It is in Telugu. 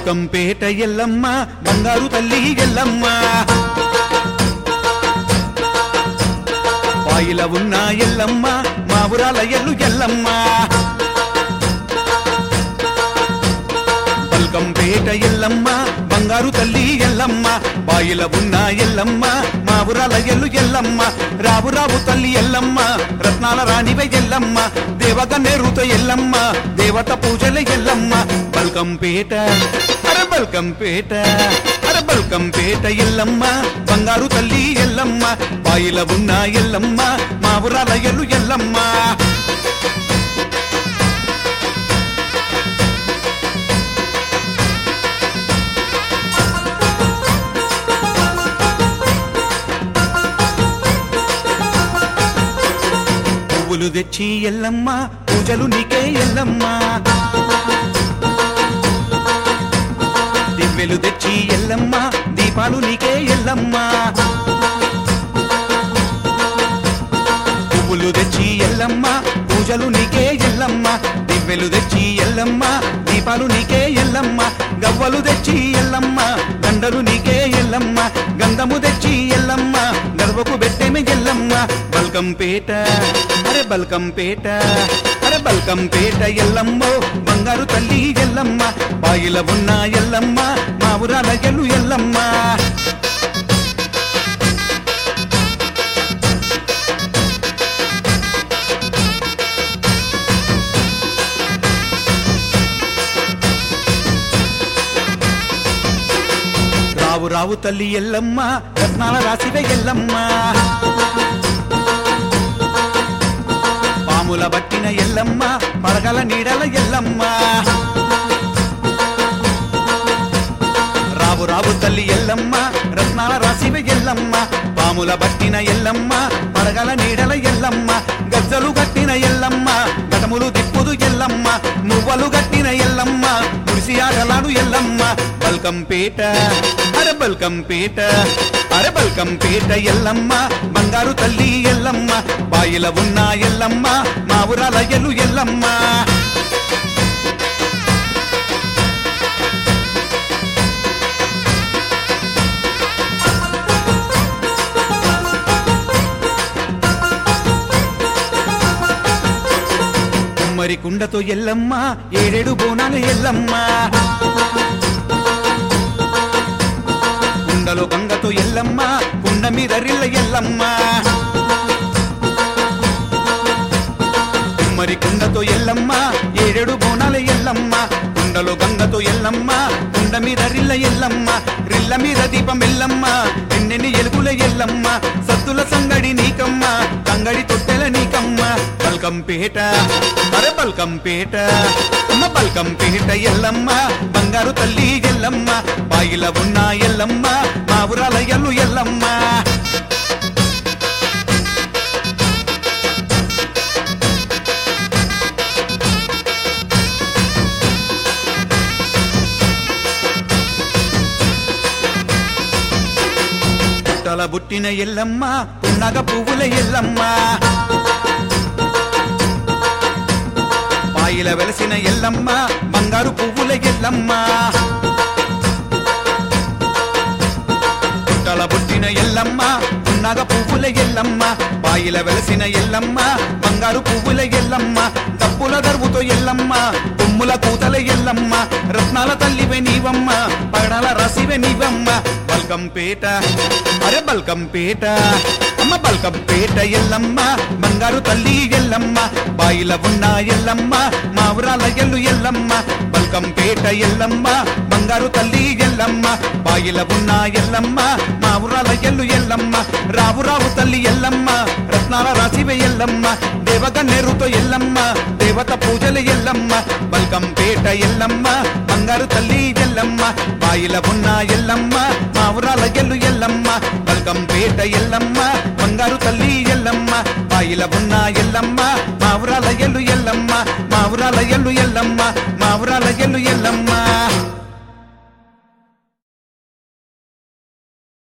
బల్కంపేట ఎల్లమ్మ బంగారు తల్లి ఎల్లమ్మ పాయిల ఉన్న ఎల్లమ్మ మా ఊరాల ఎల్లు ఎల్లమ్మ బల్కంపేట ఎల్లమ్మ బంగారు తల్లి ఎల్లమ్మ బాయిల ఉన్న ఎల్లమ్మ మా ఊరాల ఎల్లు ఎల్లమ్మ రావు రావు తల్లి ఎల్లమ్మ రత్నాల రాణివే ఎల్లమ్మ దేవగన్నేరుతో ఎల్లమ్మ దేవత పూజల ఎల్లమ్మ బల్కంపేట అర బల్కంపేట అర బల్కంపేట ఎల్లమ్మ బంగారు తల్లి ఎల్లమ్మ బాయిల ఉన్న ఎల్లమ్మ మా ఊరాల ఎల్లు ఎల్లమ్మ పువ్వులు తెచ్చి ఎల్లమ్మ పూజలు నీకే ఎల్లమ్మ దివ్వెలు తెచ్చి ఎల్లమ్మ దీపాలు నీకే ఎల్లమ్మ పువ్వులు తెచ్చి ఎల్లమ్మ పూజలు నీకే ఎల్లమ్మ దివ్వెలు తెచ్చి ఎల్లమ్మ దీపాలు నీకే ఎల్లమ్మ గవ్వలు తెచ్చి ఎల్లమ్మ దండలు నీకే ఎల్లమ్మ గంధము తెచ్చి ఎల్లమ్మ గర్వకు పెట్టేమే ఎల్లమ్మ బల్కంపేట అరే బల్కంపేట అరే బల్కంపేట ఎల్లమ్మో బంగారు తల్లి ఎల్లమ్మ బాయిల ఉన్న ఎల్లమ్మ మా ఊరాల ఎల్లు ఎల్లమ్మ రావు రావు తల్లి ఎల్లమ్మ రత్నాల రాసివే ఎల్లమ్మ పాముల బట్టిన ఎల్లమ్మ పడగల నీడల ఎల్లమ్మ రావు రావు తల్లి ఎల్లమ్మ రత్నాల రాసివే ఎల్లమ్మ పాముల బట్టిన ఎల్లమ్మ పడగల నీడల ఎల్లమ్మ గజ్జలు గట్టిన ఎల్లమ్మ గటములు దిప్పుదు ఎల్లమ్మ మువ్వలు గట్టిన ఎల్లమ్మ ముడిసి ఆటలాడు ఎల్లమ్మ బల్కంపేట అరే బల్కంపేట అరే బల్కంపేట ఎల్లమ్మ బంగారు తల్లి ఎల్లమ్మ బాయిల ఉన్న ఎల్లమ్మ మా ఊరాల ఎల్లు ఎల్లమ్మ కుమ్మరి కుండతో ఎల్లమ్మ ఏడేడు బోనాలు ఎల్లమ్మ కుండలో గంగతో ఎల్లమ్మ కుండ మీద రిల్ల ఎల్లమ్మ కుమ్మరి కుండతో ఎల్లమ్మ ఏడేడు బోనాల ఎల్లమ్మ కుండలో గంగతో ఎల్లమ్మ కుండ మీద రిల్ల ఎల్లమ్మ రిల్ల మీద దీపం ఎల్లమ్మ ఎన్నెన్ని ఎలుగుల ఎల్లమ్మ సత్తుల సంగడి నీకమ్మ కంగడి తొట్టెల నీకమ్మ బల్కంపేట అరే బల్కంపేట అమ్మ బల్కంపేట ఎల్లమ్మ బంగారు తల్లి ఎల్లమ్మ బాయిల ఉన్న ఎల్లమ్మ మా ఊరాల ఎల్లు ఎల్లమ్మ పుట్టల బుట్టిన ఎల్లమ్మ పున్నగ పువ్వుల ఎల్లమ్మ పాయిల వెలసిన ఎల్లమ్మ బంగారు పువ్వుల ఎల్లమ్మ పుట్టల బుట్టిన ఎల్లమ్మ పున్నగ పువ్వుల ఎల్లమ్మ పాయిల వెలసిన ఎల్లమ్మ బంగారు పువ్వుల ఎల్లమ్మ తప్పుల దరువుతో ఎల్లమ్మ కొమ్ముల కూతల ఎల్లమ్మ రత్నాల తల్లివే నీవమ్మ పగడాల రసివే నీవమ్మ బల్కంపేట అరే బల్కంపేట అమ్మ బల్కంపేట ఎల్లమ్మ బంగారు తల్లి ఎల్లమ్మ బాయిల ఉన్న ఎల్లమ్మ మా ఊరాల ఎల్లు ఎల్లమ్మ బల్కంపేట ఎల్లమ్మ బంగారు తల్లి ఎల్లమ్మ బాయిల ఉన్న ఎల్లమ్మ మా ఊరాల ఎల్లు ఎల్లమ్మ రావు రావు తల్లి ఎల్లమ్మ రత్నాల రాసివే ఎల్లమ్మ దేవగన్నేరుతో ఎల్లమ్మ దేవత పూజల ఎల్లమ్మ బల్కంపేట ఎల్లమ్మ బంగారు తల్లి ఎల్లమ్మ బాయిల ఉన్న ఎల్లమ్మ మా ఊరాల ఎల్లు ఎల్లమ్మ బల్కంపేట ఎల్లమ్మ బంగారు తల్లి ఎల్లమ్మ బాయిల ఉన్న ఎల్లమ్మ మా ఊరాల ఎల్లు ఎల్లమ్మ మా ఊరాల ఎల్లు ఎల్లమ్మ మా ఊరాల ఎల్లు ఎల్లమ్మ